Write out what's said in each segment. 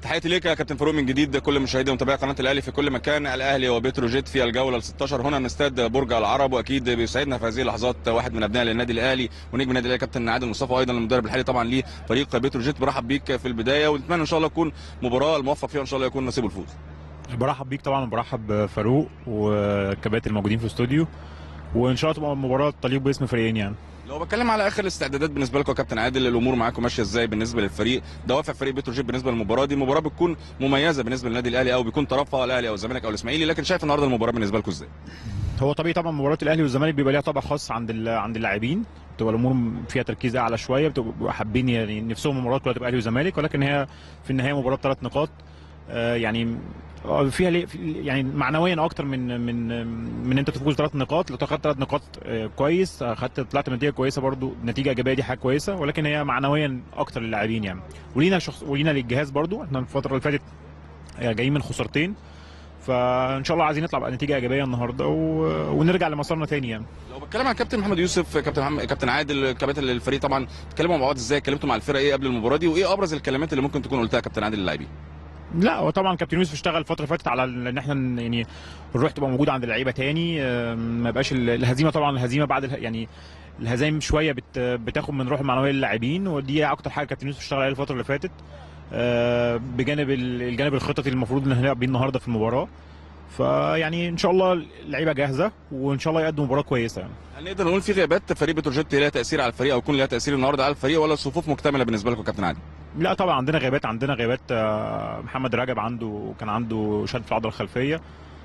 تحياتي ليك يا كابتن فاروق من جديد كل مشاهدي ومتابعي قناه الاهلي في كل مكان الاهلي وبتروجيت في الجوله ال 16 هنا من استاد برج العرب واكيد بيسعدنا في هذه اللحظات واحد من ابناء النادي الاهلي ونجم النادي الاهلي كابتن عادل مصطفى وايضا المدرب الحالي طبعا لفريق بتروجيت برحب بيك في البدايه ونتمنى ان شاء الله تكون مباراه الموفق فيها ان شاء الله يكون نصيب الفوز برحب بيك طبعا برحب بفاروق والكباتن الموجودين في الاستوديو وان شاء الله تبقى مباراه تليق باسم فريقين يعني لو بتكلم على اخر الاستعدادات بالنسبه لكم يا كابتن عادل الامور معاكم ماشيه ازاي بالنسبه للفريق دوافع فريق بتروجيت بالنسبه للمباراه دي المباراه بتكون مميزه بالنسبه للنادي الاهلي او بيكون طرفها الاهلي او الزمالك او الاسماعيلي لكن شايف النهارده المباراه بالنسبه لكم ازاي هو طبيعي طبعا مباراه الاهلي والزمالك بيبقى ليها طابع خاص عند ال- عند اللاعبين بتبقى الامور فيها تركيز اعلى شويه بتبقى حابين يعني نفسهم المباراه كلها تبقى اهلي وزمالك ولكن هي في النهايه مباراه ثلاث نقاط آه، يعني آه، فيها ليه- في- يعني معنويا اكتر من من من انت تفوز ثلاث نقاط لو تاخدت ثلاث نقاط آه، كويس اخدت طلعت بنتيجه كويسه برضو نتيجه ايجابيه دي حاجه كويسه ولكن هي معنويا اكتر للاعبين يعني ولينا شخص ولينا للجهاز برضو احنا الفتره اللي فاتت آه، جايين من خسارتين فان شاء الله عايزين نطلع بنتيجه ايجابيه النهارده و... ونرجع لمسارنا تاني يعني لو بتكلم عن كابتن محمد يوسف كابتن محمد كابتن عادل كباتن الفريق طبعا اتكلموا مع بعض ازاي اتكلمتوا مع الفرقه ايه قبل المباراه دي وايه ابرز الكلمات اللي ممكن تكون قلتها كابتن عادل للاعبين لا هو طبعا كابتن يوسف اشتغل الفتره اللي فاتت على ال- ان احنا ن- يعني الروح تبقى موجوده عند اللعيبه تاني آم، ما يبقاش ال- الهزيمه طبعا الهزيمه بعد اله- يعني الهزايم شويه بت بتاخد من روح المعنويه للاعبين ودي اكتر حاجه كابتن يوسف اشتغل عليها الفتره اللي فاتت آه، بجانب ال- الجانب الخططي اللي المفروض ان هنلعب بيه النهارده في المباراه فيعني ان شاء الله اللعيبه جاهزه وان شاء الله يقدموا مباراه كويسه يعني. هل نقدر نقول في غيابات فريق بتروجيت ليها تاثير على الفريق او يكون لها تاثير النهارده على الفريق ولا الصفوف مكتمله بالنسبه لكم كابتن عادل لا طبعا عندنا غيابات عندنا غيابات آه، محمد رجب عنده كان عنده شد في العضله الخلفيه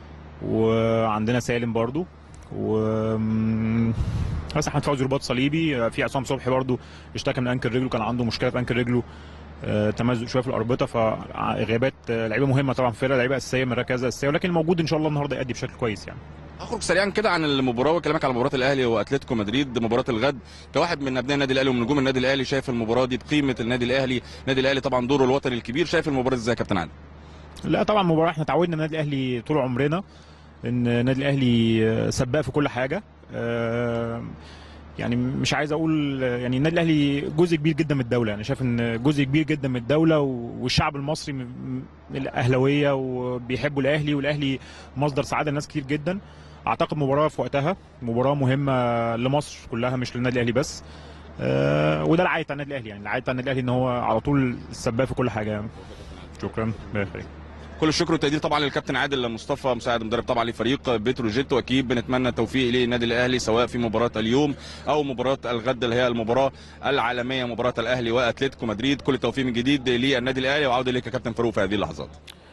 وعندنا سالم برضو و م، بس احمد فوزي رباط صليبي آه، في عصام صبحي برضو اشتكى من انكل رجله كان عنده مشكله في انكل رجله آه، تمزق شويه في الاربطه فغيابات آه، لعيبه مهمه طبعا في الفرقه لعيبه اساسيه من ركازه اساسيه ولكن الموجود ان شاء الله النهارده يأدي بشكل كويس يعني هخرج سريعا كده عن المباراه واكلمك على مباراه الاهلي واتلتيكو مدريد مباراه الغد كواحد من ابناء النادي الاهلي ومن نجوم النادي الاهلي شايف المباراه دي بقيمه النادي الاهلي النادي الاهلي طبعا دوره الوطني الكبير شايف المباراه ازاي يا كابتن عادل لا طبعا مباراه احنا اتعودنا النادي الاهلي طول عمرنا ان النادي الاهلي آه، سباق في كل حاجه آه، يعني مش عايز اقول آه، يعني النادي الاهلي جزء كبير جدا من الدوله انا شايف ان جزء كبير جدا من الدوله و- والشعب المصري من من الاهلاويه وبيحبوا الاهلي والاهلي مصدر سعاده لناس كتير جدا اعتقد مباراه في وقتها مباراه مهمه لمصر كلها مش للنادي الاهلي بس آه، وده العايد بتاع النادي الاهلي يعني العايد بتاع النادي الاهلي ان هو على طول السباق في كل حاجه يعني. شكرا الله يخليك كل الشكر والتقدير طبعا للكابتن عادل مصطفى مساعد مدرب طبعا لفريق بتروجيت واكيد بنتمنى التوفيق للنادي الاهلي سواء في مباراه اليوم او مباراه الغد اللي هي المباراه العالميه مباراه الاهلي واتلتيكو مدريد كل التوفيق من جديد للنادي الاهلي وعوده ليك يا كابتن فاروق في هذه اللحظات